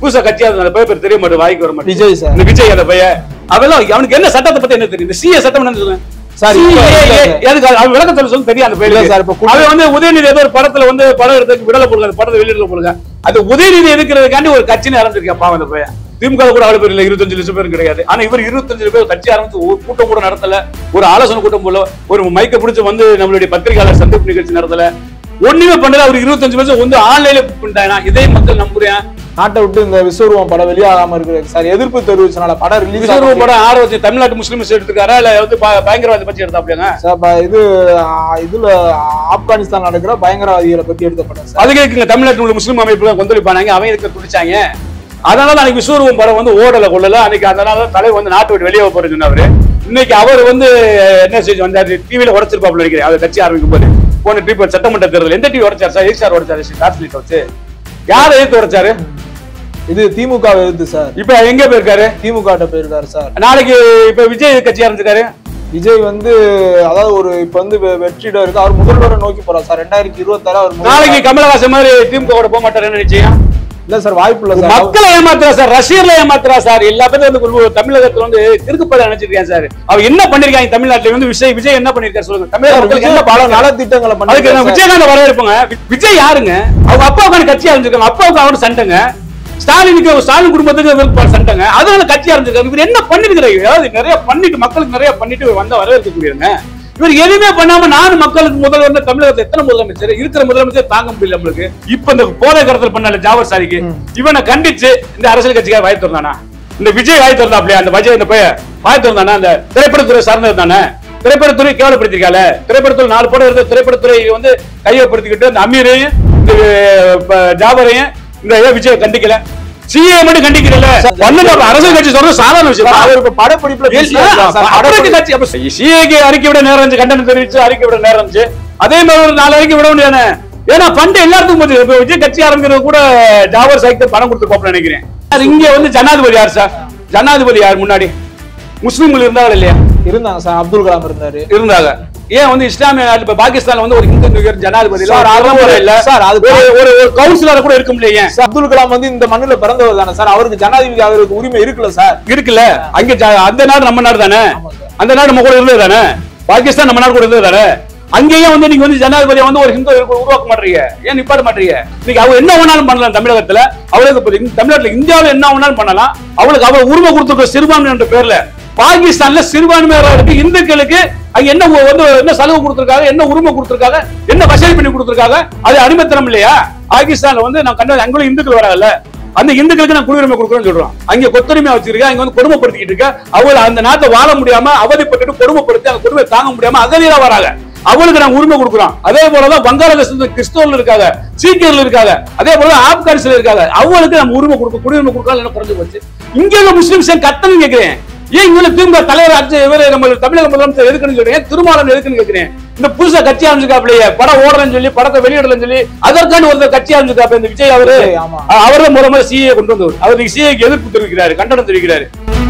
புதுசா கட்சியா இருந்த அந்த பையன் பேர் தெரிய மாட்டேன் வாய்க்கு வர மாட்டேன் விஜய் சார் இந்த விஜய் அந்த பையன் அவெல்லாம் அவனுக்கு என்ன சட்டத்தை பத்தி என்ன தெரியும் இந்த சிஏ சட்டம் என்ன சொல்லுங்க சார், இப்ப CAA இல்ல சார். எதுக்கு அவன் விளக்கத்துல சொல்லி தெரியும் அந்த இல்ல பையன் சார், இப்ப குடி- அவன் வந்து உதயநிதி ஏதோ ஒரு படத்துல வந்து படம் எடுத்து விடல போடுங்க அந்த படத்தை வெளியிட போடுங்க அது உதயநிதி எதுக்கிறதுக்காண்டி ஒரு கட்சின்னு ஆரம்பிச்சிருக்கா பாவம் அந்த பையன் திமுக கூட அவ்வளவு பேர் இல்ல இருபத்தஞ்சு லட்சம் பேர் கிடையாது ஆனா இவர் இருபத்தஞ்சு பேர் கட்சி ஆரம்பிச்சு ஒரு கூட்டம் கூட நடத்தல ஒரு ஆலோசனை கூட்டம் போல ஒரு மைக்க பிடிச்சு வந்து நம்மளுடைய பத்திரிகையாளர் சந்திப்பு நிகழ்ச்சி நடத்தல ஒண்ணுமே பண்ணல அவர் இருபத்தஞ்சு வருஷம் வந்து ஆன்லைன்ல பண்ணிட்டாங்க இதே மக்கள் நம்புறேன் நாட்டை விட்டு இந்த விஸ்வரூபம் படம் வெளியாகாம இருக்கு சார் எதிர்ப்பு தெரிவிச்சனால படம் ரிலீஸ் விஸ்வரூப படம் ஆர்வத்தை தமிழ்நாட்டு முஸ்லிம்ஸ் எடுத்துக்காரா இல்ல வந்து ப- பயங்கரவாதி பத்தி எடுத்தாப்லையாங்க சார் ப- இது ஆ, இதுல ஆப்கானிஸ்தான் நடக்கிற பயங்கரவாதிகளை பத்தி எடுத்த படம் சார் அதுக்கு இருக்குங்க தமிழ்நாட்டில் உள்ள முஸ்லீம் அமைப்புல கொந்தளிப்பானாங்க அவன் இதுக்கு துடிச்சாங்க அதனால அன்னைக்கு விஸ்வரூபம் படம் வந்து ஓடல கொள்ளல அன்னைக்கு அதனால தலைவர் வந்து நாட்டை விட்டு வெளியே போறது சொன்னவரு இன்னைக்கு அவர் வந்து என்ன செஞ்சு வந்தாரு டிவில உடச்சிருப்பாப்ல நினைக்கிறேன் அதை கட்சி ஆரம்பிக்கும் போது போன டிவி சட்டமன்ற தேர்தல் எந்த டிவி உடைச்சார் சார் எதுக்கு சார் உடைச்சாரு டார்ச் வச்சு யாரை எதிர்த்து உடைச்சாரு இது திமுக எதிர்த்து சார் இப்ப எங்க போயிருக்காரு திமுக கிட்ட போயிருக்காரு சார் நாளைக்கு இப்ப விஜய் கட்சி ஆரம்பிச்சிருக்காரு விஜய் வந்து அதாவது ஒரு இப்ப வந்து வெ- வெற்றிடம் இருக்கு அவர் முதல்வரை நோக்கி போறார் சார் ரெண்டாயிரத்தி இருபத்தாறு அவர் முதல்வர். நாளைக்கு கமலஹாசன் மாதிரி திமுக கூட போக மாட்டாருன்னு நிச்சயம் இல்ல சார் வாய்ப்பு இல்ல சார் மக்களை ஏமாத்துறா சார் ரஷ்யர்ல ஏமாத்துறா சார் எல்லா பேரும் வந்து ஒரு தமிழகத்துல வந்து கிறுக்குப்பட நினைச்சிருக்கேன் சார் அவர் என்ன பண்ணிருக்காங்க தமிழ்நாட்டுல வந்து விஜய் விஜய் என்ன பண்ணிருக்காரு சொல்லுங்க தமிழக சார், மக்களுக்கு விஜய் என்ன பல பாடம் நல திட்டங்களை அதுக்கு பண்ணி நான் விஜயகாந்த் வரவேற்புங்க வி- விஜய் யாருங்க அவங்க அப்பாவுக்கான கட்சி ஆரம்பிச்சிருக்காங்க அப்பாவுக்கு அவனு சண்டைங்க ஸ்டாலினுக்கு ஸ்டாலின் குடும்பத்துக்கு விருப்ப சண்டைங்க அதனால கட்சி ஆரம்பிச்சிருக்காங்க இவர் என்ன பண்ணிருக்கிறாரு அதாவது நிறைய பண்ணிட்டு மக்களுக்கு நிறைய பண்ணிட்டு இவர் வந்த வரவேற்கக்கூடியவங்க இவர் எதுவுமே பண்ணாம நானும் மக்களுக்கு முதல்வர் தமிழகத்துல எத்தனை முதலமைச்சர் இருக்கிற முதலமைச்சர் தாங்க முடியல நம்மளுக்கு இப்ப இந்த போதை கடத்தல் பண்ணல ஜாவர் சாரிக்கு இவனை கண்டிச்சு இந்த அரசியல் கட்சிக்காக வாய் திறந்தானா இந்த விஜய் வாய் திறந்தாப்லையா அந்த விஜய் இந்த பையன் வாய் திறந்தானா அந்த திரைப்படத்துறை சார்ந்தது தானே திரைப்படத்துறை கேவலப்படுத்திருக்கால திரைப்படத்துல நாலு படம் இருந்து திரைப்படத்துறை வந்து கையப்படுத்திக்கிட்டு அந்த அமீரையும் இந்த ப- ஜாபரையும் இந்த ஏன் விஜய் கண்டிக்கல சிஏ மட்டும் கண்டிக்கல பண்ணுங்க அப்ப அரசியல் கட்சி சொல்றது சாதாரண விஷயம் அவர் இப்ப படப்பிடிப்புல busy ஆ இருக்கார் சார். படப்பிடி- சிஏக்கு அறிக்கை விட நேரம் இருந்துச்சு கண்டனம் தெரிவிச்சு அறிக்கை விட நேரம் இருந்துச்சு அதே மாதிரி ஒரு நாலு அறிக்கை விட முடியாது ஏன்னா ஃபண்ட் எல்லாத்துக்கும் போச்சு இப்ப விஜய் கட்சி ஆரம்பிக்கிறது கூட ஜாவர் சாய்க்கு பணம் கொடுத்து நினைக்கிறேன் சார் இங்க வந்து ஜனாதிபதி யார் சார் ஜனாதிபதி யார் முன்னாடி முஸ்லீம்கள் இருந்தாங்க இல்லையா இருந்தாங்க சார் அப்துல் கலாம் இருந்தாரு இருந்தாங்க ஏன் வந்து இஸ்லாமிய நாடு இப்ப பாகிஸ்தான்ல வந்து ஒரு இந்து நிகர் ஜனாதிபதி இல்ல சார், ஒரு அது அரபு ஒரு- இல்ல சார், அது ஒரு ஒரு ஒரு கவுன்சிலர் கூட இருக்க முடியல ஏன் சார், அப்துல் கலாம் வந்து இந்த மண்ணுல பிறந்தவர் தானே சார் அவருக்கு ஜனாதிபதி அவருக்கு உரிமை இருக்குல்ல சார் இருக்குல்ல அங்க ஜ- அந்த நாடு நம்ம நாடு தானே ஆமா சார். அந்த நாடு நம்ம கூட இருந்தது தானே பாகிஸ்தான் நம்ம நாடு கூட இருந்தது தானே அங்கேயும் வந்து நீங்க வந்து ஜனாதிபதியை வந்து ஒரு ஹிந்து உருவாக்க மாட்டீங்க ஏன் நிப்பாட்ட மாட்டீங்க இன்னைக்கு அவ என்ன வேணாலும் பண்ணலாம் தமிழகத்துல அவளுக்கு இப்ப இந்த தமிழ்நாட்டுல இந்தியாவுல என்ன வேணாலும் பண்ணலாம் அவளுக்கு அவ உரிமை கொடுத்துருக்க சிறுபான்மை என்ற பேர்ல பாகிஸ்தான்ல சிறுபான்மையினருக்கு இந்துக்களுக்கு அங்க என்ன உ- வந்து என்ன சலுகை கொடுத்திருக்காங்க என்ன உரிமை கொடுத்திருக்காங்க என்ன வசதி பண்ணி கொடுத்திருக்காங்க அது அடிமைத்தனம் இல்லையா பாகிஸ்தான்ல வந்து நான் கண்டது அங்குள்ள இந்துக்கள் வராங்கல்ல அந்த இந்துக்களுக்கு நான் குடியுரிமை கொடுக்குறேன்னு சொல்றோம் அங்க கொத்தரிமை வச்சிருக்கேன் அங்க வந்து கொடுமைப்படுத்திக்கிட்டு இருக்க அவள அந்த நாட்டை வாழ முடியாம அவதிப்பட்டு கொடுமைப்படுத்தி அந்த கொடுமை தாங்க முடியாம அகதியா வராங்க அவளுக்கு நாங்க உரிமை கொடுக்குறோம் அதே போலதான் வங்காளதேசத்துல கிறிஸ்தவர்கள் இருக்காங்க சீக்கியர்கள் இருக்காங்க அதே போல ஆப்கானிஸ்ல இருக்காங்க அவங்களுக்கு நம்ம உரிமை கொடுக்க குடியுரிமை கொடுக்கலாம் என்ன குறைஞ்சு போச்சு இங்க உள்ள முஸ்லிம்ஸ் ஏன் கத்தணும் கேக்குறேன் ஏன் இங்க உள்ள திமுக தலைவர் அச்சு இவரு நம்ம தமிழக முதலமைச்சர் எதுக்குன்னு சொல்றேன் திருமாவளவன் எதுக்குன்னு கேக்குறேன் இந்த புதுசா கட்சி ஆரம்பிச்சிருக்காப்லையே படம் ஓடலன்னு சொல்லி படத்தை வெளியிடலன்னு சொல்லி அதற்கான ஒருத்தர் கட்சி ஆரம்பிச்சிருக்காப்ல இந்த விஜய் அவரு விஜய், ஆமா. அவர் தான் முதல்ல சிஏ கொண்டு வந்தவர் அவர் சிஏக்கு எதிர்ப்பு தெரிவிக்கிறாரு கண்டனம் தெரிவிக்கிறாரு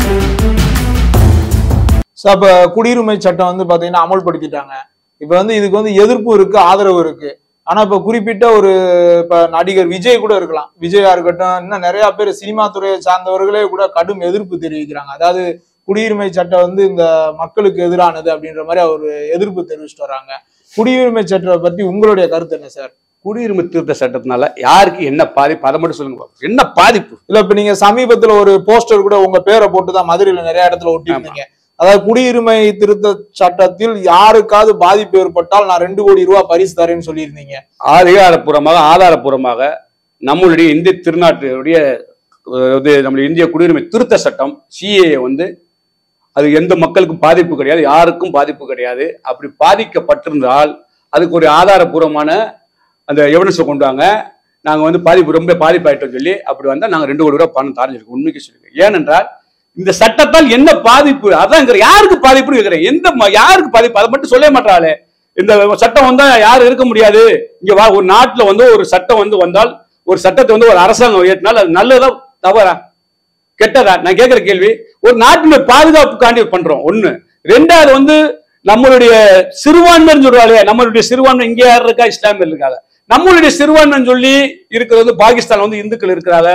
சார் இப்ப குடியுரிமை சட்டம் வந்து பாத்தீங்கன்னா அமல்படுத்திட்டாங்க இப்ப வந்து இதுக்கு வந்து எதிர்ப்பு இருக்கு ஆதரவு இருக்கு ஆனா இப்ப குறிப்பிட்ட ஒரு இப்ப நடிகர் விஜய் கூட இருக்கலாம் விஜயா இருக்கட்டும் இன்னும் நிறைய பேர் சினிமா துறையை சார்ந்தவர்களே கூட கடும் எதிர்ப்பு தெரிவிக்கிறாங்க அதாவது குடியுரிமை சட்டம் வந்து இந்த மக்களுக்கு எதிரானது அப்படின்ற மாதிரி அவர் எதிர்ப்பு தெரிவிச்சுட்டு வராங்க குடியுரிமை சட்டத்தை பத்தி உங்களுடைய கருத்து என்ன சார் குடியுரிமை திருத்த சட்டத்தினால யாருக்கு என்ன பாதிப்பு அதை மட்டும் சொல்லுங்க பாப்போம். என்ன பாதிப்பு இல்ல இப்ப நீங்க சமீபத்துல ஒரு போஸ்டர் கூட உங்க பேரை போட்டு தான் மதுரையில நிறைய இடத்துல ஒட்டிருந்தீங்க அதாவது குடியுரிமை திருத்த சட்டத்தில் யாருக்காவது பாதிப்பு ஏற்பட்டால் நான் ரெண்டு கோடி ரூபாய் பரிசு தரேன்னு சொல்லியிருந்தீங்க அதிகாரப்பூர்வமாக ஆதாரப்பூர்வமாக நம்மளுடைய இந்திய திருநாட்டுடைய அஹ், வந்து நம்மளுடைய இந்திய குடியுரிமை திருத்த சட்டம் சிஏ வந்து அது எந்த மக்களுக்கும் பாதிப்பு கிடையாது யாருக்கும் பாதிப்பு கிடையாது அப்படி பாதிக்கப்பட்டிருந்தால் அதுக்கு ஒரு ஆதாரப்பூர்வமான அந்த எவிடன்ஸை கொண்டு வாங்க நாங்கள் வந்து பாதிப்பு ரொம்ப பாதிப்பாயிட்டோம் சொல்லி அப்படி வந்தால் நாங்கள் ரெண்டு கோடி ரூபாய் பணம் தாரஞ்சிருக்கோம் உண்மைக்கு சொல்லுங்க ஏனென்றால் இந்த சட்டத்தால் என்ன பாதிப்பு அதான் யாருக்கு பாதிப்புன்னு கேட்கிறேன் எந்த ம- யாருக்கு பாதிப்பு அதை மட்டும் சொல்ல மாட்டாளே இந்த சட்டம் வந்தா யாரும் இருக்க முடியாது இங்க வா ஒரு நாட்டுல வந்து ஒரு சட்டம் வந்து வந்தால் ஒரு சட்டத்தை வந்து ஒரு அரசாங்கம் ஏற்றினால் அது நல்லதா தவறா கெட்டதா நான் கேட்கிற கேள்வி ஒரு நாட்டினுடைய பாதுகாப்புக்காண்டி பண்றோம் ஒண்ணு ரெண்டாவது வந்து நம்மளுடைய சிறுபான்மைன்னு சொல்றாங்க நம்மளுடைய சிறுபான்மை இங்க யார் இருக்கா இஸ்லாமியர் இருக்காங்க நம்மளுடைய சிறுபான்மைன்னு சொல்லி இருக்கிறது வந்து பாகிஸ்தான் வந்து இந்துக்கள் இருக்கிறாங்க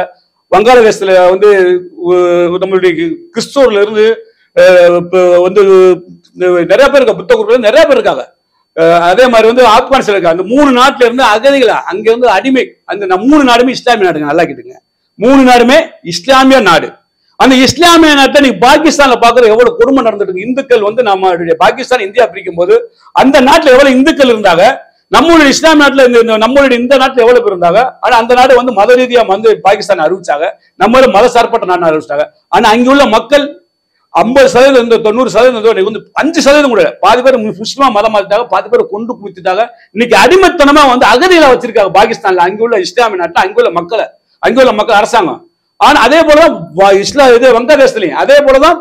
வங்காளதேசத்துல வந்து உ- நம்மளுடைய கிறிஸ்தவர்ல இருந்து அஹ், இப்ப வந்து நிறைய பேர் இருக்காங்க புத்த குரூப்ல நிறைய பேர் இருக்காங்க அஹ், அதே மாதிரி வந்து ஆப்கானிஸ்தான் இருக்காங்க அந்த மூணு நாட்டுல இருந்து அகதிகளா அங்க இருந்து அடிமை அந்த ந- மூணு நாடுமே இஸ்லாமிய நாடுங்க நல்லா கேட்டுங்க மூணு நாடுமே இஸ்லாமிய நாடு அந்த இஸ்லாமிய நாட்டை நீ பாகிஸ்தான்ல பாக்குற எவ்வளவு கொடுமை நடந்துட்டு இருக்கு இந்துக்கள் வந்து நம்மளுடைய பாகிஸ்தான் இந்தியா பிரிக்கும் போது அந்த நாட்டுல எவ்வளவு இந்துக்கள் இருந்தாங்க நம்மளுடைய இஸ்லாம் நாட்டுல இந்த இந்த நம்மளுடைய இந்த நாட்டுல எவ்வளவு பேர் இருந்தாங்க ஆனா அந்த நாடு வந்து மத ரீதியா வந்து பாகிஸ்தான் அறிவிச்சாங்க நம்மளும் மத சார்பட்ட நாடு அறிவிச்சாங்க ஆனா அங்க உள்ள மக்கள் ஐம்பது சதவீதம் இந்த தொண்ணூறு சதவீதம் இருந்தோ, இன்னைக்கு வந்து அஞ்சு சதவீதம் கூட இல்ல. பாதி பேர் முஸ்லிமா மதம் மாத்திட்டாங்க பாதி பேர் கொண்டு குவித்துட்டாங்க இன்னைக்கு அடிமைத்தனமா வந்து அகதியில வச்சிருக்காங்க பாகிஸ்தான்ல அங்க உள்ள இஸ்லாமிய நாட்டுல அங்க உள்ள மக்களை அங்க உள்ள மக்கள் அரசாங்கம் ஆனா அதே போலதான் வ- இஸ்லாம் இது வங்கதேசத்துலயும் அதே போலதான்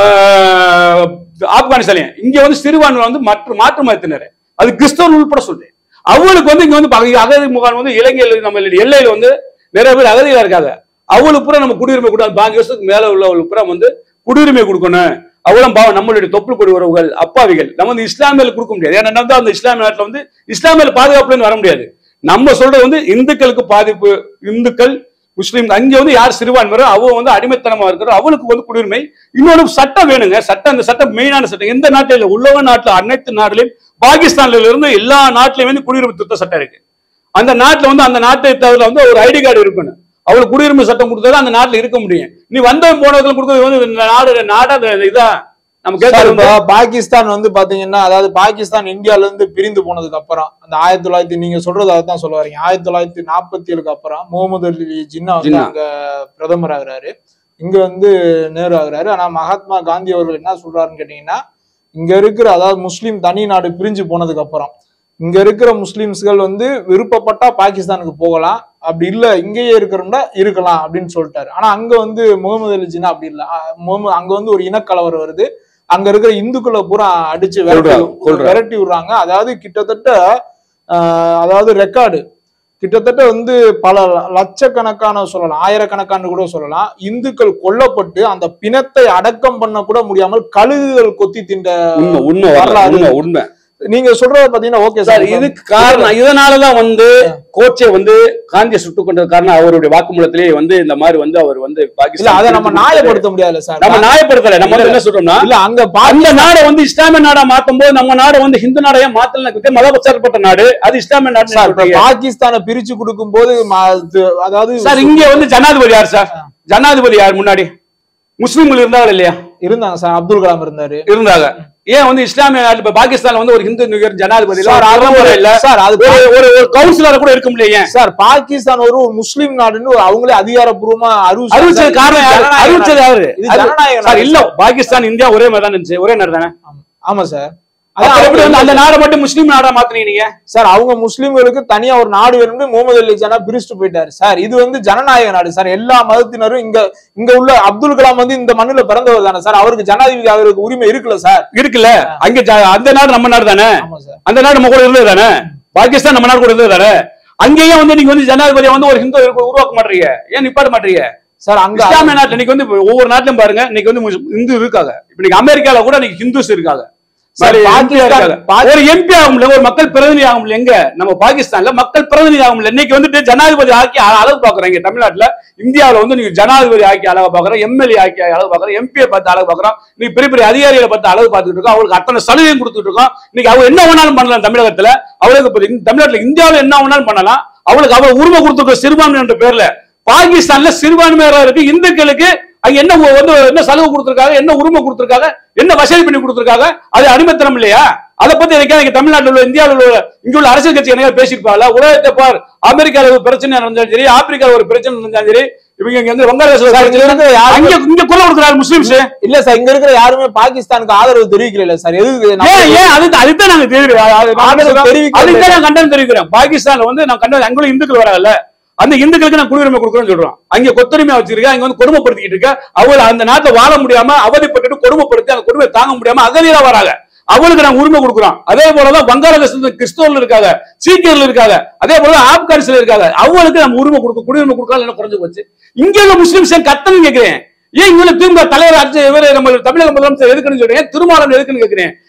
ஆஹ், ஆப்கானிஸ்தான்லயும் இங்க வந்து சிறுபான்மை வந்து மற்ற மாற்று மதத்தினர் அது கிறிஸ்தவர்கள் உட்பட சொல்றேன் அவங்களுக்கு வந்து இங்க வந்து பக- அகதி முகாம் வந்து இலங்கையில் நம்ம எல்லையில வந்து நிறைய பேர் அகதிகளா இருக்காங்க அவங்களுக்கு பூரா நம்ம குடியுரிமை கூட பாஞ்சு வருஷத்துக்கு மேல உள்ளவங்களுக்கு பூரா வந்து குடியுரிமை கொடுக்கணும் அவளும் பாவம் நம்மளுடைய தொப்புள் கொடி உறவுகள் அப்பாவிகள் நம்ம வந்து இஸ்லாமியில் கொடுக்க முடியாது ஏன்னா நம்ம அந்த இஸ்லாமிய நாட்டுல வந்து இஸ்லாமியில் பாதுகாப்புல இருந்து வர முடியாது நம்ம சொல்றது வந்து இந்துக்களுக்கு பாதிப்பு இந்துக்கள் முஸ்லீம் அங்க வந்து யார் சிறுபான்மையோ அவ வந்து அடிமைத்தனமா இருக்கிறோ அவளுக்கு வந்து குடியுரிமை இன்னொரு சட்டம் வேணுங்க சட்டம் அந்த சட்டம் மெயினான சட்டம் எந்த நாட்டில இல்ல உள்ளவ நாட்டுல அனைத்து நாட்டிலையும் பாகிஸ்தான்ல இருந்து எல்லா நாட்டிலையும் வந்து குடியுரிமை திருத்த சட்டம் இருக்கு அந்த நாட்டுல வந்து அந்த நாட்டை தவிர வந்து ஒரு ஐடி கார்டு இருக்கணும் அவளுக்கு குடியுரிமை சட்டம் கொடுத்தா அந்த நாட்டுல இருக்க முடியும் நீ வந்தவன் போனவர்கள் கொடுத்தது வந்து இந்த நாடு நாடா இதா நம்ம சார், கேட்கறது இப்ப வந்து பாகிஸ்தான் வந்து பாத்தீங்கன்னா அதாவது பாகிஸ்தான் இந்தியால இருந்து பிரிந்து போனதுக்கு அப்புறம் அந்த ஆயிரத்தி தொள்ளாயிரத்தி நீங்க சொல்றது அதான் சொல்ல வரீங்க ஆயிரத்தி தொள்ளாயிரத்தி நாற்பத்தி ஏழுக்கு அப்புறம் முகமது அலி ஜின்னா வந்து ஜின்னா. அங்க பிரதமர் ஆகுறாரு இங்க வந்து நேரு ஆகுறாரு ஆனா மகாத்மா காந்தி அவர்கள் என்ன சொல்றாருன்னு கேட்டீங்கன்னா இங்க இருக்கிற அதாவது முஸ்லீம் தனி நாடு பிரிஞ்சு போனதுக்கு அப்புறம் இங்க இருக்கிற முஸ்லிம்ஸ்கள் வந்து விருப்பப்பட்டா பாகிஸ்தானுக்கு போகலாம் அப்படி இல்ல இங்கேயே இருக்கிறோம்னா இருக்கலாம் அப்படின்னு சொல்லிட்டாரு ஆனா அங்க வந்து முகமது அலி ஜின்னா அப்படி இல்ல அஹ் முகமது அங்க வந்து ஒரு இனக்கலவரம் வருது அங்க இருக்கிற இந்துக்களை பூரா அடிச்சு விரட்டி கொல்றாங்க, கொல்றாங்க. விரட்டி விடுறாங்க அதாவது கிட்டத்தட்ட ஆஹ், அதாவது ரெக்கார்டு கிட்டத்தட்ட வந்து பல லட்சக்கணக்கான சொல்லலாம் ஆயிரக்கணக்கான கூட சொல்லலாம் இந்துக்கள் கொல்லப்பட்டு அந்த பிணத்தை அடக்கம் பண்ண கூட முடியாமல் கழுகுகள் கொத்தி தின்ற உண்மை உண்மை வரலாறு வரலாறு. உண்மை உண்மை நீங்க சொல்றத பாத்தீங்கன்னா ஓகே சார் சார் இதுக்கு காரணம் இதனாலதான் வந்து கோச்சை வந்து காந்தியை சுட்டுக் கொண்டது காரணம் அவருடைய வாக்குமூலத்திலேயே வந்து இந்த மாதிரி வந்து அவர் வந்து இல்ல பாகிஸ்தான் அதை நம்ம நியாயப்படுத்த முடியாதுல்ல சார் நம்ம நியாயப்படுத்தல நம்ம வந்து என்ன சொல்றோம்னா இல்ல அங்க பா- அந்த நாடை வந்து இஸ்லாமிய நாடா மாத்தும் போது நம்ம நாடு வந்து ஹிந்து நாடையே மாத்தல மதசார்பட்ட நாடு அது இஸ்லாமிய நாடு சார் இப்ப பாகிஸ்தானை பிரிச்சு கொடுக்கும் போது அதாவது சார் இங்க வந்து ஜனாதிபதி யார் சார் ஜனாதிபதி யார் முன்னாடி முஸ்லீம்கள் இருந்தாங்க இல்லையா இருந்தாங்க சார் அப்துல் கலாம் இருந்தாரு இருந்தாங்க ஏன் வந்து இஸ்லாமிய நாடு இப்ப பாகிஸ்தான்ல வந்து ஒரு ஹிந்து நிகர் ஜனாதிபதி இல்ல சார், ஒரு அது பிரதமர் இல்ல சார் அது ஒரு ஒரு ஒரு கவுன்சிலர் கூட இருக்க முடியல ஏன் சார் பாகிஸ்தான் ஒரு முஸ்லிம் நாடுன்னு அவங்களே அதிகாரப்பூர்வமா அறிவிச்சாங்க. அறிவிச்சது காரணம் யாரு ஜனநாயக அறிவிச்சது நாடு. யாரு இது ஜனநாயக சார் நாடு இல்ல பாகிஸ்தான் இந்தியா ஒரே மாதிரி தான் இருந்துச்சு ஒரே நாடு தானே ஆமா. ஆமா சார் அப்புறம் அதான் எப்படி வந்து அந்த நாடை மட்டும் முஸ்லீம் நாடா மாத்துனீங்க நீங்க சார் அவங்க முஸ்லிம்களுக்கு தனியா ஒரு நாடு வேணும்னு முகமது அலி ஜனா பிரிச்சுட்டு போயிட்டாரு சார் இது வந்து ஜனநாயக நாடு சார் எல்லா மதத்தினரும் இங்க இங்க உள்ள அப்துல் கலாம் வந்து இந்த மண்ணுல பிறந்தவர் தானே சார் அவருக்கு ஜனாதிபதி அவருக்கு உரிமை இருக்குல்ல சார் இருக்குல்ல அங்க ஜ- அந்த நாடு நம்ம நாடு தானே ஆமா சார் அந்த நாடு நம்ம கூட இருந்தது தானே பாகிஸ்தான் நம்ம நாடு கூட இருந்தது தானே அங்கேயும் வந்து நீங்க வந்து ஜனாதிபதியை வந்து ஒரு ஹிந்து உருவாக்க மாட்டீங்க ஏன் நிப்பாட்ட மாட்டீங்க சார் அங்க இஸ்லாமிய நாட்டுல இன்னைக்கு வந்து ஒவ்வொரு நாட்டிலும் பாருங்க இன்னைக்கு வந்து முஸ்- இந்து இருக்காங்க இப்ப இன்னைக்கு அமெரிக்கால கூட இன்னைக்கு ஹிந்துஸ் இருக்காங்க சார், மாதிரி பாகிஸ்தான் இந்தியா இருக்காங்க. பா- ஒரு எம்பி ஆக முடியல ஒரு மக்கள் பிரதிநிதி ஆக முடியல எங்க நம்ம பாகிஸ்தான்ல மக்கள் பிரதிநிதி ஆக முடியல இன்னைக்கு வந்துட்டு ஜனாதிபதி ஆக்கி அ- அளவு பாக்குறோம் இங்க தமிழ்நாட்டுல இந்தியாவுல வந்து நீங்க ஜனாதிபதி ஆக்கி அளவு பாக்குறோம் எம்எல்ஏ ஆக்கி அளவு பாக்குறோம் எம்பியை பார்த்து அளவு பாக்குறோம் நீ பெரிய பெரிய அதிகாரிகளை பார்த்து அளவு பார்த்துட்டு இருக்கோம் அவங்களுக்கு அத்தனை சலுகையும் கொடுத்துட்டு இருக்கோம் இன்னைக்கு அவங்க என்ன வேணாலும் பண்ணலாம் தமிழகத்துல அவளுக்கு இப்ப இந்த தமிழ்நாட்டுல இந்தியாவுல என்ன வேணாலும் பண்ணலாம் அவளுக்கு அவ உரிமை கொடுத்துருக்க சிறுபான்மை என்ற பேர்ல பாகிஸ்தான்ல சிறுபான்மையரா இருக்கு இந்துக்களுக்கு அங்க என்ன ஒ- வந்து என்ன சலுகை கொடுத்திருக்காங்க என்ன உரிமை கொடுத்திருக்காங்க என்ன வசதி பண்ணி கொடுத்திருக்காங்க அது அடிமைத்தனம் இல்லையா அதை பத்தி எனக்கு இங்க தமிழ்நாட்டில் உள்ள இந்தியாவில் உள்ள இங்க உள்ள அரசியல் கட்சி என்ன பேசியிருப்பாங்க உலகத்தை பார் அமெரிக்கால ஒரு பிரச்சனை நடந்தாலும் சரி ஆப்பிரிக்கால ஒரு பிரச்சனை நடந்தாலும் சரி இவங்க இங்க வந்து வங்காளதேச சார், இங்க இருக்கிற யாருமே- அங்க இங்க கொலை கொடுக்குறாரு முஸ்லிம்ஸ் இல்ல சார் இங்க இருக்கிற யாருமே பாகிஸ்தானுக்கு ஆதரவு தெரிவிக்கல சார் எதுக்கு நம்ம- ஏன் ஏன் அது அதுதான் நாங்க தெரிவிக்கிறோம் ஆதரவு தெரிவிக்கல. அதுதான் நான் கண்டனம் தெரிவிக்கிறேன் பாகிஸ்தான்ல வந்து நான் கண்டனம் அங்குள்ள இந்துக்கள் வராங்கல்ல அந்த இந்துக்களுக்கு நான் குடியுரிமை கொடுக்குறேன்னு சொல்றோம் அங்க கொத்தடிமை வச்சிருக்கேன் அங்க வந்து கொடுமைப்படுத்திக்கிட்டு இருக்க அவள் அந்த நாட்டுல வாழ முடியாம அவதிப்பட்டுட்டு கொடுமைப்படுத்தி அந்த கொடுமை தாங்க முடியாம அகதியா வராங்க அவளுக்கு நாங்க உரிமை கொடுக்குறோம் அதே போலதான் வங்காளதேசத்துல கிறிஸ்தவர்கள் இருக்காங்க சீக்கியர்கள் இருக்காங்க அதே போல ஆப்கானிஸ்ல இருக்காங்க அவங்களுக்கு நம்ம உரிமை கொடுக்க குடியுரிமை கொடுக்கலாம் என்ன குறைஞ்சு போச்சு இங்க உள்ள முஸ்லிம்ஸ் கத்தன்னு கேட்கிறேன் ஏன் இவங்க திமுக தலைவர் அச்சு இவரு நம்ம தமிழக முதலமைச்சர் எதுக்குன்னு சொல்றேன் திருமாவளவன் எதுக்குன்னு கேட்கிறேன்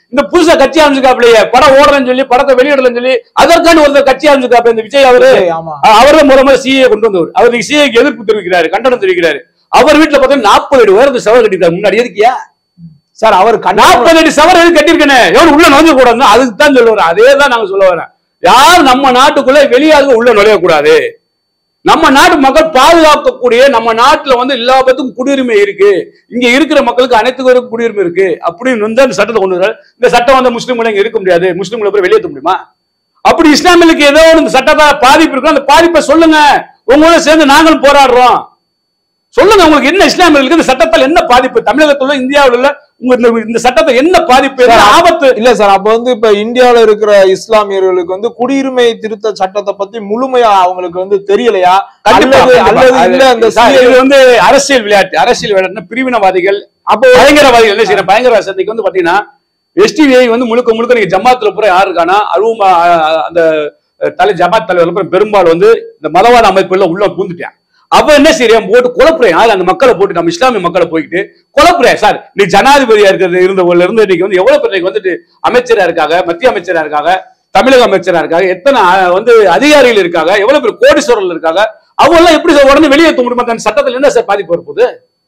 இந்த புதுசா கட்சி ஆரம்பிச்சிருக்காப்லையே படம் ஓடுறேன்னு சொல்லி படத்தை வெளியிடலன்னு சொல்லி அதற்கான ஒருத்தர் கட்சி ஆரம்பிச்சிருக்காப்ல இந்த விஜய் அவரு விஜய், ஆமா அவர் முறை முறை சிஏ கொண்டு வந்தவர் அவர் சிஏக்கு எதிர்ப்பு தெரிவிக்கிறாரு கண்டனம் தெரிவிக்கிறாரு அவர் வீட்டுல பார்த்தா நாற்பது அடி உயரத்து சவர் கட்டிருக்காரு முன்னாடி எதுக்கியா சார் அவர் கண்ணா நாற்பது அடி சவர் எதுக்கு கட்டிருக்கேனே எவன் உள்ள நுழைஞ்ச கூடாதுன்னு அதுக்கு தான் சொல்ல வரேன் அதே தான் நாங்க சொல்ல வரேன் யார் நம்ம நாட்டுக்குள்ள வெளியாளுங்க உள்ள நுழைய கூடாது நம்ம நாட்டு மக்கள் பாதுகாக்கக்கூடிய நம்ம நாட்டுல வந்து எல்லா பத்துக்கும் குடியுரிமை இருக்கு இங்க இருக்கிற மக்களுக்கு அனைத்துக்கும் குடியுரிமை இருக்கு அப்படின்னு வந்து அந்த சட்டத்தை கொண்டு வர்றாரு இந்த சட்டம் வந்து முஸ்லீம்களை இங்க இருக்க முடியாது முஸ்லீம்களை போய் வெளியேற்ற முடியுமா அப்படி இஸ்லாமியர்களுக்கு ஏதோ ஒரு இந்த சட்டத்தால பாதிப்பு இருக்கு அந்த பாதிப்பை சொல்லுங்க உங்களோட சேர்ந்து நாங்களும் போராடுறோம் சொல்லுங்க உங்களுக்கு என்ன இஸ்லாமியர்களுக்கு இந்த சட்டத்தால் என்ன பாதிப்பு தமிழகத்துல உள்ள, இந்தியாவுல உள்ள உங்க இந்த- இந்த சட்டத்தை என்ன பாதிப்பு என்ன ஆபத்து இல்ல சார் அப்ப வந்து இப்ப இந்தியாவுல இருக்கிற இஸ்லாமியர்களுக்கு வந்து குடியுரிமை திருத்த சட்டத்தை பத்தி முழுமையா அவங்களுக்கு வந்து தெரியலையா கண்டிப்பா, அல்லது கண்டிப்பா. அல்லது இல்ல அது- அந்த சார், CA இது வந்து அரசியல் விளையாட்டு அரசியல் விளையாட்டுனா பிரிவினவாதிகள் அப்போ பயங்கரவாதிகள் என்ன செய்யற பயங்கரவாத இன்னைக்கு வந்து பாத்தீங்கன்னா எஸ்டிவிஐ வந்து முழுக்க முழுக்க நீங்க ஜமாத்துல பூரா யாரு இருக்கானா அதுவும் அஹ், அந்த அஹ், தலை ஜமாத் தலைவர் அப்புறம் பெரும்பாலும் வந்து இந்த மதவாத அமைப்புல உள்ள பூந்துட்டான் அவ என்ன செய்யறேன் போட்டு குழப்புறேன் யாரு அந்த மக்களை போட்டு நம்ம இஸ்லாமிய மக்களை போயிட்டு குழப்புறேன் சார் நீ ஜனாதிபதியா இருக்கிறது இருந்தவங்க இருந்து இன்னைக்கு வந்து எவ்வளவு பேர் இன்னைக்கு வந்துட்டு அமைச்சரா இருக்காங்க மத்திய அமைச்சரா இருக்காங்க தமிழக அமைச்சரா இருக்காங்க எத்தனை அஹ், வந்து அதிகாரிகள் இருக்காங்க எவ்வளவு பேர் கோடீஸ்வரர்கள் இருக்காங்க அவங்க எல்லாம் எப்படி சார் உடனே வெளியேற்ற முடியுமா அந்த சட்டத்துல என்ன சார் பாதிப்பு வரப்போகுது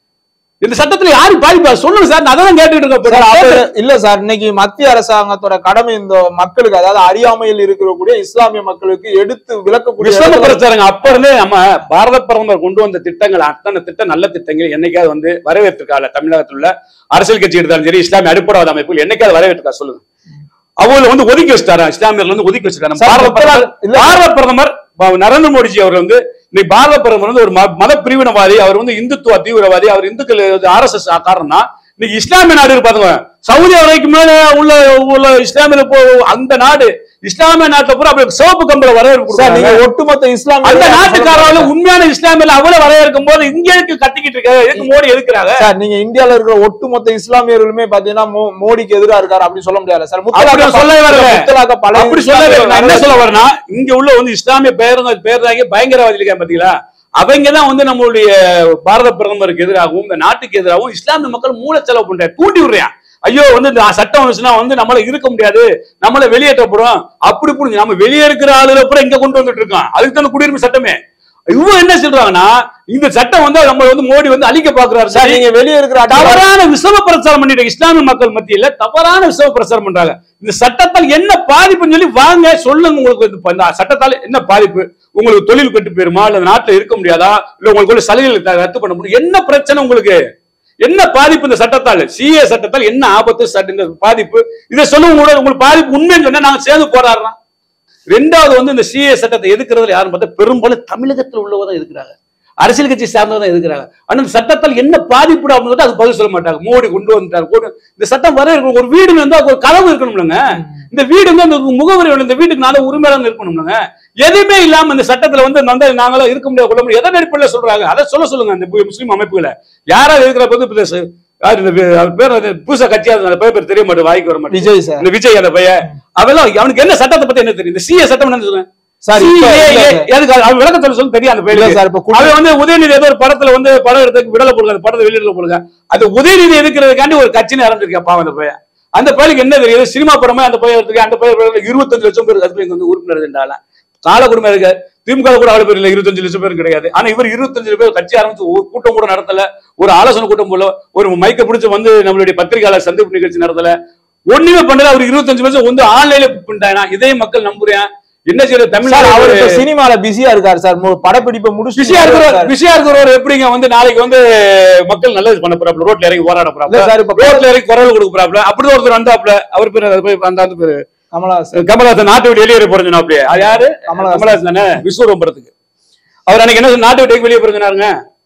இந்த சட்டத்துல யாரு பாதிப்பா சொல்லுங்க சார் நான் அதான் கேட்டுட்டு இருக்கேன் சார், இப்ப. அப்ப இல்ல சார் இன்னைக்கு மத்திய அரசாங்கத்தோட கடமை இந்த மக்களுக்கு அதாவது அறியாமையில் இருக்கக்கூடிய இஸ்லாமிய மக்களுக்கு எடுத்து விளக்கக்கூடிய விஸ்வம இடத்துல- பிரச்சாரங்க அப்ப இருந்தே நம்ம பாரத பிரதமர் கொண்டு வந்த திட்டங்கள் அத்தனை திட்டம் நல்ல திட்டங்கள் என்னைக்காவது வந்து வரவேற்றிருக்கால தமிழகத்தில் உள்ள அரசியல் கட்சி எடுத்தாலும் சரி இஸ்லாமிய அடிப்படாத அமைப்புகள் என்னைக்காவது வரவேற்றிருக்கா சொல்லுங்க அவங்கள வந்து ஒதுக்கி வச்சிட்டாரா இஸ்லாமியர்கள் வந்து ஒதுக்கி வச்சிட்டாரு நம்ம சார், பாரத பிரதமர் இல்ல. பாரத பிரதமர் ப- நரேந்திர மோடிஜி அவர் வந்து இன்னைக்கு பாரத பிரதமர் வந்து ஒரு ம- மத பிரிவினவாதி அவர் வந்து இந்துத்துவ தீவிரவாதி அவர் இந்துக்கள் ஆர் எஸ் எஸ் காரணம்னா இன்னைக்கு இஸ்லாமிய நாடு இருக்கு பாத்துங்க சவுதி அரேபியாக்கு மேல உள்ள உள்ள இஸ்லாமிய போ- அந்த நாடு இஸ்லாமிய நாட்டுல பூரா அப்படி சிவப்பு கம்பள வரவேற்பு சார் நீங்க கொடுக்குறாங்க. ஒட்டுமொத்த இஸ்லாமிய அந்த நாட்டுக்காரர்கள் உண்மையான இஸ்லாமியில அவ்வளவு வரவேற்கும் போது இங்க இருக்கு கத்திக்கிட்டு இருக்காங்க எதுக்கு மோடி எதுக்குறாங்க சார் நீங்க இந்தியால இருக்கிற ஒட்டுமொத்த இஸ்லாமியர்களுமே பாத்தீங்கன்னா மோ- மோடிக்கு எதிரா இருக்காரு அப்படி சொல்ல முடியாது சார் அப்படி நான் சொல்லவே வரல. முத்தலாக பல அப்படி சொல்லவே இல்லை. நான் என்ன சொல்ல வரேன்னா இங்க உள்ள வந்து இஸ்லாமிய பேருங்க பேர்தாங்க பயங்கரவாதி இருக்காங்க பாத்தீங்களா அவங்க தான் வந்து நம்மளுடைய பாரத பிரதமருக்கு எதிராகவும் இந்த நாட்டுக்கு எதிராகவும் இஸ்லாமிய மக்கள் மூளை செலவு பண்றாங்க தூண்டி விடுறான் ஐயோ வந்து இந்த சட்டம் வந்துச்சுன்னா வந்து நம்மள இருக்க முடியாது நம்மள வெளியேற்றப்படும் அப்படி புரிஞ்சு நம்ம வெளியே இருக்கிற ஆளுகளை பூரா இங்க கொண்டு வந்துட்டு இருக்கோம் அதுக்கு தான் இந்த குடியுரிமை சட்டமே இவங்க என்ன சொல்றாங்கன்னா இந்த சட்டம் வந்து நம்ம வந்து மோடி வந்து அழிக்க பாக்குறாரு சார் சரி. நீங்க வெளியே இருக்கிற அட்டை- தவறான விஷம பிரச்சாரம் பண்ணிட்டு இஸ்லாமிய மக்கள் மத்தியில தவறான விஷம பிரச்சாரம் பண்றாங்க இந்த சட்டத்தால் என்ன பாதிப்புன்னு சொல்லி வாங்க சொல்லுங்க உங்களுக்கு இந்த ப- இந்த சட்டத்தால் என்ன பாதிப்பு உங்களுக்கு தொழில் கட்டு போயிருமா இல்ல நாட்டுல இருக்க முடியாதா இல்ல உங்களுக்கு உள்ள சலுகைகள் த- ரத்து பண்ண முடியும் என்ன பிரச்சனை உங்களுக்கு என்ன பாதிப்பு இந்த சட்டத்தால் சிஏ சட்டத்தால் என்ன ஆபத்து சட்ட- இந்த பாதிப்பு இதை சொல்லுங்க கூட உங்களுக்கு பாதிப்பு உண்மைன்னு சொன்னா நாங்க சேர்ந்து போராடுறோம் ரெண்டாவது வந்து இந்த சிஏ சட்டத்தை எதுக்குறதுல யாருன்னு பார்த்தா பெரும்பாலும் தமிழகத்தில் உள்ளவங்க தான் எதுக்குறாங்க அரசியல் கட்சி சார்ந்தவங்க தான் எதுக்குறாங்க ஆனா இந்த சட்டத்தால் என்ன பாதிப்பு அப்படின்னு அது பதில் சொல்ல மாட்டாங்க மோடி கொண்டு வந்துட்டாரு கொண்டு- இந்த சட்டம் வர இருக்கணும். ஒரு வீடு வந்து அதுக்கு ஒரு கதவு இருக்கணும்லங்க இந்த வீடு வந்து அந்த முகவரி வேணும். இந்த வீட்டுக்கு நாள உரிமையாளர் இருக்கணும்லங்க எதுவுமே இல்லாம இந்த சட்டத்துல வந்து வந்து நாங்களும் இருக்க முடியாது கொள்ள முடியாது எதை அடிப்படையில் சொல்றாங்க அதை சொல்ல சொல்லுங்க அந்த மு- முஸ்லீம் அமைப்புகளை யாராவது இருக்கிற போது இப்ப இந்த ச- யார் இந்த வி- அவர் பேர் வந்து புதுசா கட்சியா அந்த பையன் பேர் தெரிய மாட்டேன் வாய்க்கு வர மாட்டேன் விஜய் சார் இந்த விஜய் அந்த பையன் அவெல்லாம் அவனுக்கு என்ன சட்டத்தை பத்தி என்ன தெரியும் இந்த சிஏ சட்டம் என்ன சொல்லுங்க சார் இப்ப CAA, இல்ல சார். எதுக்கு அது- அவன் விளக்கத்துல சொல்லு தெரியும் அந்த இல்ல பையனுக்கு சார் இப்ப குடி- அவன் வந்து உதயநிதி ஏதோ ஒரு படத்துல வந்து படம் எடுத்து விடல போடுங்க அந்த படத்தை வெளியில போடுங்க அது உதயநிதி எதுக்குறதுக்காண்டி ஒரு கட்சின்னு ஆரம்பிச்சிருக்கா பாவம் அந்த பையன் அந்த பையனுக்கு என்ன தெரியுது சினிமா படமே அந்த பையன் எடுத்துக்க அந்த பையன் இருபத்தஞ்சு லட்சம் பேர் அதுல இங்க வந்து உறுப்பினர் இருந்தாலும் கால குடும்பம் இருக்கு திமுக கூட ஆளு பேர் இல்ல இருபத்தஞ்சு லட்சம் பேர் கிடையாது ஆனா இவர் இருபத்தஞ்சு பேர் கட்சி ஆரம்பிச்சு ஒரு கூட்டம் கூட நடத்தல ஒரு ஆலோசனை கூட்டம் போல ஒரு மைக்க பிடிச்சு வந்து நம்மளுடைய பத்திரிகையாளர் சந்திப்பு நிகழ்ச்சி நடத்தல ஒண்ணுமே பண்ணல அவர் இருபத்தஞ்சு வருஷம் வந்து ஆன்லைன்ல பண்ணிட்டாங்க இதே மக்கள் நம்புறேன் என்ன செய்யறது சார் தமிழ்நாடு அவர் இப்ப சினிமால பிஸியா இருக்காரு சார் மு- படப்பிடிப்பை முடிச்சு பிஸியா இருக்கிறவர் பிஸியா இருக்கிறவர் எப்படிங்க வந்து நாளைக்கு வந்து மக்கள் நல்லது பண்ண போறாப்ல ரோட்ல இறங்கி போராட இல்ல போறாப்ல சார் இப்ப ரோட்ல இறங்கி குரல் கொடுக்க போறாப்ல அப்படிதான் ஒருத்தர் வந்தாப்ல அவர் பேர் அது போய் அந்த அந்த பேரு கமலஹாசன் கமலஹாசன் நாட்டை விட்டு வெளியேற போறேன் அப்படியே அது யாரு கமலஹாசன். கமலஹாசன் தானே விஸ்வரூபம் படத்துக்கு அவர் அன்னைக்கு என்ன சொன்னாரு? நாட்டை விட்டு வெளியே போறதுனாருங்க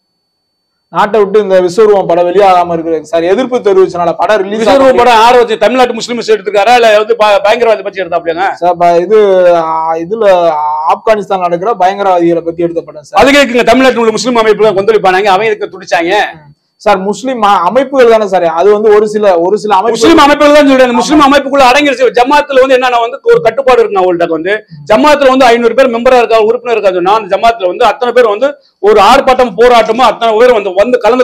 நாட்டை விட்டு இந்த விஸ்வரூபம் படம் வெளியாகாம இருக்கு சார் எதிர்ப்பு தெரிவிச்சனால படம் ரிலீஸ் விஸ்வரூபம் படம் ஆறு வச்சு தமிழ்நாட்டு முஸ்லிம்ஸ் எடுத்துக்காரா இல்ல வந்து ப- பயங்கரவாதி பத்தி எடுத்தாப்லங்க சார் ப- இது ஆ, இதுல ஆப்கானிஸ்தான் நடக்கிற பயங்கரவாதிகளை பத்தி எடுத்த படம் சார் அதுக்கு இருக்குங்க தமிழ்நாட்டில் உள்ள முஸ்லீம் அமைப்பு தான் கொந்தளிப்பானாங்க அவங்க இதுக்கு துடிச்சாங்க சார் முஸ்லிம் அ- அமைப்புகள் தானே சார் அது வந்து ஒரு சில ஒரு சில அமைப்பு முஸ்லீம் அமைப்புகள் தான் சொல்றேன் முஸ்லீம் அமைப்புக்குள்ள அடங்கிருச்சு ஜமாத்துல வந்து என்னன்னா வந்து ஒரு கட்டுப்பாடு இருக்கு அவங்கள்ட்ட வந்து ஜமாத்துல வந்து ஐநூறு பேர் மெம்பரா இருக்கா உறுப்பினர் இருக்கா சொன்னா அந்த ஜமாத்துல வந்து அத்தனை பேர் வந்து ஒரு ஆர்ப்பாட்டம் போராட்டமோ அத்தனை பேர் வந்து வந்து கலந்துக்கிறணும்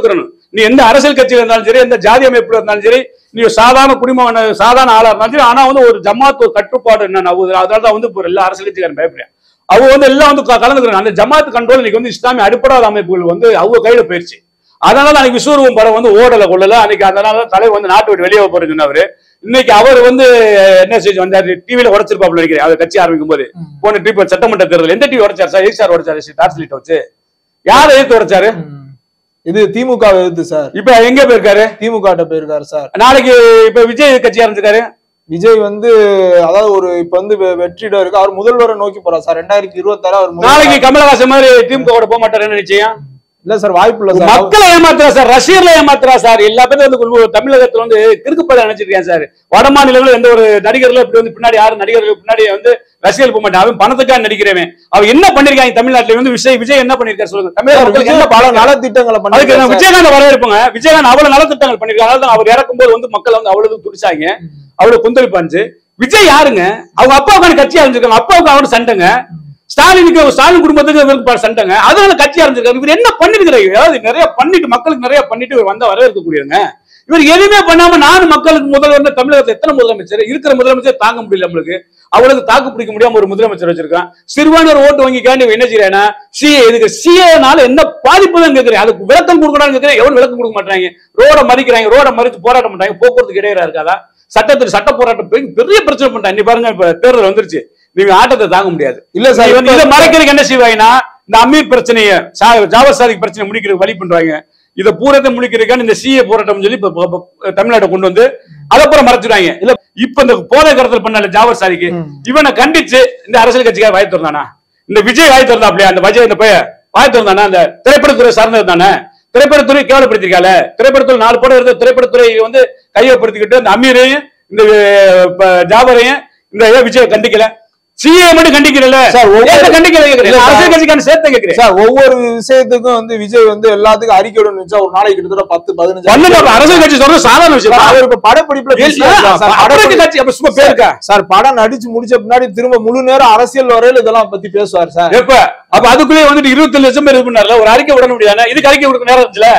நீ எந்த அரசியல் கட்சியில இருந்தாலும் சரி எந்த ஜாதி அமைப்புல இருந்தாலும் சரி நீ சாதாரண குடிமகன் சாதாரண ஆளா இருந்தாலும் சரி ஆனா வந்து ஒரு ஜமாத் ஒரு கட்டுப்பாடு என்ன அதனால தான் வந்து இப்போ எல்லா அரசியல் கட்சிக்காரன் பயப்படுறேன் அவங்க வந்து எல்லாம் வந்து க- கலந்துக்கிறாங்க அந்த ஜமாத் கண்ட்ரோல் இன்னைக்கு வந்து இஸ்லாமிய அடிப்படாத அமைப்புகள் வந்து அவங்க கையில போயிருச்சு அதனால தான் அன்னைக்கு விஸ்வரூபம் படம் வந்து ஓடல கொள்ளல அன்னைக்கு அதனால தான் தலைவர் வந்து நாட்டு விட்டு வெளியே போறது சொன்னவர் இன்னைக்கு அவர் வந்து என்ன செஞ்சு வந்தாரு டிவியில உடச்சிருப்பாப்ல நினைக்கிறேன் அவர் கட்சி ஆரம்பிக்கும் போது போன டிவி சட்டமன்ற தேர்தல் எந்த டிவி உடைச்சார் சார் எதுக்கு சார் உடைச்சாரு டார்ச் லைட் வச்சு யாரை எதிர்த்து உடைச்சாரு ம். இது திமுக எதிர்த்து சார் இப்ப எங்க போயிருக்காரு திமுக கிட்ட போயிருக்காரு சார் நாளைக்கு இப்ப விஜய் கட்சி ஆரம்பிச்சிருக்காரு விஜய் வந்து அதாவது ஒரு இப்ப வந்து வெ- வெற்றிடம் இருக்கு அவர் முதல்வரை நோக்கி போறார் சார் ரெண்டாயிரத்தி இருபத்தாறு அவர் முதல்வர். நாளைக்கு கமலஹாசன் மாதிரி திமுக கூட போக மாட்டாருன்னு நிச்சயம் இல்ல சார் வாய்ப்பு இல்ல சார் மக்களை ஏமாத்துறா சார் ரஷ்யர்ல ஏமாத்துறா சார் எல்லா பேரும் வந்து உள்ள- தமிழகத்துல வந்து கிறுக்குப்பட நினைச்சிருக்கேன் சார் வட மாநிலங்களில் எந்த ஒரு நடிகர்களும் இப்படி வந்து பின்னாடி யாரும் நடிகர்கள் பின்னாடி வந்து ரசிகர்கள் போக மாட்டான் அவன் பணத்துக்காக நடிக்கிறவன் அவன் என்ன பண்ணிருக்காங்க தமிழ்நாட்டுல வந்து விஜய் விஜய் என்ன பண்ணிருக்காரு சொல்லுங்க தமிழக சார், மக்களுக்கு விஜய் என்ன பல பலன் நலத்திட்டங்களை அதுக்கு பண்ணிருக்காரு நான் சார். விஜயகாந்த் வரவேற்புங்க விஜயகாந்த் அவ்வளவு நலத்திட்டங்கள் பண்ணிருக்காங்க அதனால தான் அவர் இறக்கும் போது வந்து மக்கள் வந்து அவ்வளவு துடிச்சாங்க அவ்வளவு கொந்தளிப்பாஞ்சு விஜய் யாருங்க அவங்க அப்பாவுக்கான கட்சி ஆரம்பிச்சிருக்காங்க அப்பாவுக்கு அவனு சண்டைங்க ஸ்டாலினுக்கு ஸ்டாலின் குடும்பத்துக்கு இவருக்கு சண்டைங்க அதனால கட்சி ஆரம்பிச்சிருக்காரு இவர் என்ன பண்ணிருக்கிறாரு அதாவது நிறைய பண்ணிட்டு மக்களுக்கு நிறைய பண்ணிட்டு இவர் வந்தா வரவேற்கக்கூடியவங்க இவர் எதுவுமே பண்ணாம நானும் மக்களுக்கு முதல்வர் தமிழகத்துல எத்தனை முதலமைச்சர் இருக்கிற முதலமைச்சர் தாங்க முடியல நம்மளுக்கு அவளுக்கு தாக்கு பிடிக்க முடியாம ஒரு முதலமைச்சர் வச்சிருக்கான் சிறுபான்மையர் ஓட்டு வாங்கிக்காண்டி இவன் என்ன செய்யறேன்னா சிஏ இதுக்கு சிஏனால என்ன பாதிப்பு தான் கேட்கிறேன் அதுக்கு விளக்கம் கொடுக்கணும்னு கேட்கிறேன் எவரும் விளக்கம் கொடுக்க மாட்டாங்க ரோட மறிக்கிறாங்க ரோட மறித்து போராட்டம் பண்றாங்க போக்குவரத்துக்கு இடையூறா இருக்காதா சட்டத்தில் சட்ட போராட்டம் பெரிய- பெரிய பிரச்சனை பண்றாங்க நீ பாருங்க இப்ப தேர்தல் வந்துருச்சு நீங்க ஆட்டத்தை தாங்க முடியாது இல்ல சார் இவன் இப்ப- இதை மறைக்கிறதுக்கு என்ன செய்வாங்கன்னா இந்த அமீர் பிரச்சனையை சா- ஜாவர் சாதிக் பிரச்சனை முடிக்கிறதுக்கு வழி பண்றாங்க இதை பூரத்தை முடிக்கிறதுக்கான இந்த சிஏ போராட்டம் சொல்லி இப்ப இப்ப- இப்ப தமிழ்நாட்டை கொண்டு வந்து அதை அப்புறம் மறைச்சிடுவாங்க இல்ல இப்ப இந்த போதை கடத்தல் பண்ணல ஜாவர் சாதிக்கு ம். இவனை கண்டிச்சு இந்த அரசியல் கட்சிக்கார வாய் திறந்தானா இந்த விஜய் வாய் திறந்தா அப்படியா அந்த விஜய் இந்த பைய வாய் திறந்தானா அந்த திரைப்படத்துறை சார்ந்தது தானே திரைப்படத்துறை கேவலப்படுத்திருக்கால திரைப்படத்துறை நாலு படம் இருந்த திரைப்படத்துறை வந்து கையப்படுத்திக்கிட்டு அந்த அமீரையும் இந்த இப்ப ஜாபரையும் இந்த ஏன் விஜய் கண்டிக்கல சிஏ மட்டும் கண்டிக்கல சார், ஒவ்வொரு- ஏன் கண்டிக்கல கேக்குறேன் இல்ல, நான் சார். அரசியல் கட்சிக்கான சேர்த்து கேக்குறேன் சார் ஒவ்வொரு விஷயத்துக்கும் வந்து விஜய் வந்து எல்லாத்துக்கும் அறிக்கை விடணும் வச்சா ஒரு நாளைக்கு கிட்டத்தட்ட பத்து பதினஞ்சு பண்ணுங்க அப்ப அரசியல் கட்சி சொல்றது சாதாரண விஷயம் சார், அவர் இப்ப படப்பிடிப்புல இல்ல, busy-ஆ இருக்கார் சார். அரசியல் படப்பிடி- கட்சி அப்ப சும்மா பேருக்கா சார் படம் நடிச்சு முடிச்ச பின்னாடி திரும்ப முழு நேரம் அரசியல் வரையில இதெல்லாம் பத்தி பேசுவார் சார் எப்ப அப்ப அதுக்குள்ளே வந்துட்டு இருபத்தி லட்சம் பேர் இது பண்ணார்ல ஒரு அறிக்கை விட முடியாது இதுக்கு அறிக்கை விட நேரம் இருந்துச்சுல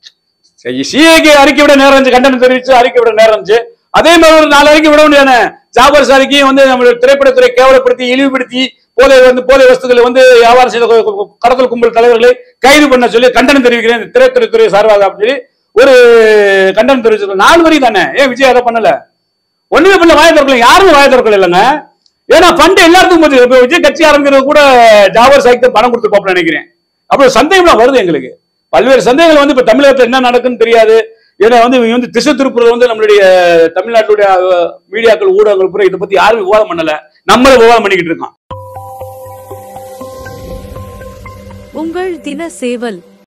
சரி சிஏக்கு அறிக்கை விட நேரம் இருந்துச்சு கண்டனம் தெரிவிச்சு அறிக்கை விட நேரம் இருந்துச்சு அதே மாதிரி ஒரு நாலு அறிக்கை விட முடியாது ஜாபர் சாரிக்கு வந்து நம்மளுடைய திரைப்படத்துறை கேவலப்படுத்தி இழிவுபடுத்தி போதை வந்து போதை வஸ்துக்களை வந்து வியாபாரம் செய்த கு- கு- கடத்தல் கும்பல் தலைவர்களை கைது பண்ண சொல்லி கண்டனம் தெரிவிக்கிறேன் இந்த திரைத்துறை துறை சார்பாக அப்படின்னு சொல்லி ஒரு கண்டனம் தெரிவிச்சிருக்கோம் நாலு வரி தானே ஏன் விஜய் அதை பண்ணல ஒண்ணுமே பண்ணல வாய திறக்கல யாருமே வாய திறக்கல இல்லைங்க ஏன்னா ஃபண்ட் எல்லாத்துக்கும் போச்சு இப்ப விஜய் கட்சி ஆரம்பிக்கிறது கூட ஜாவர் சாய்க்கு பணம் கொடுத்து பார்ப்போம் நினைக்கிறேன் அப்படி சந்தேகம்லாம் வருது எங்களுக்கு பல்வேறு சந்தேகங்கள் வந்து இப்ப தமிழகத்துல என்ன நடக்குன்னு தெரியாது ஏன்னா வந்து இவங்க வந்து திசை திருப்புறது வந்து நம்மளுடைய தமிழ்நாட்டுடைய அஹ், மீடியாக்கள் ஊடகங்கள் பூரா இதை பத்தி யாரும் விவாதம் பண்ணல நம்மளே விவாதம் பண்ணிக்கிட்டு இருக்கோம் உங்கள் தின சேவல்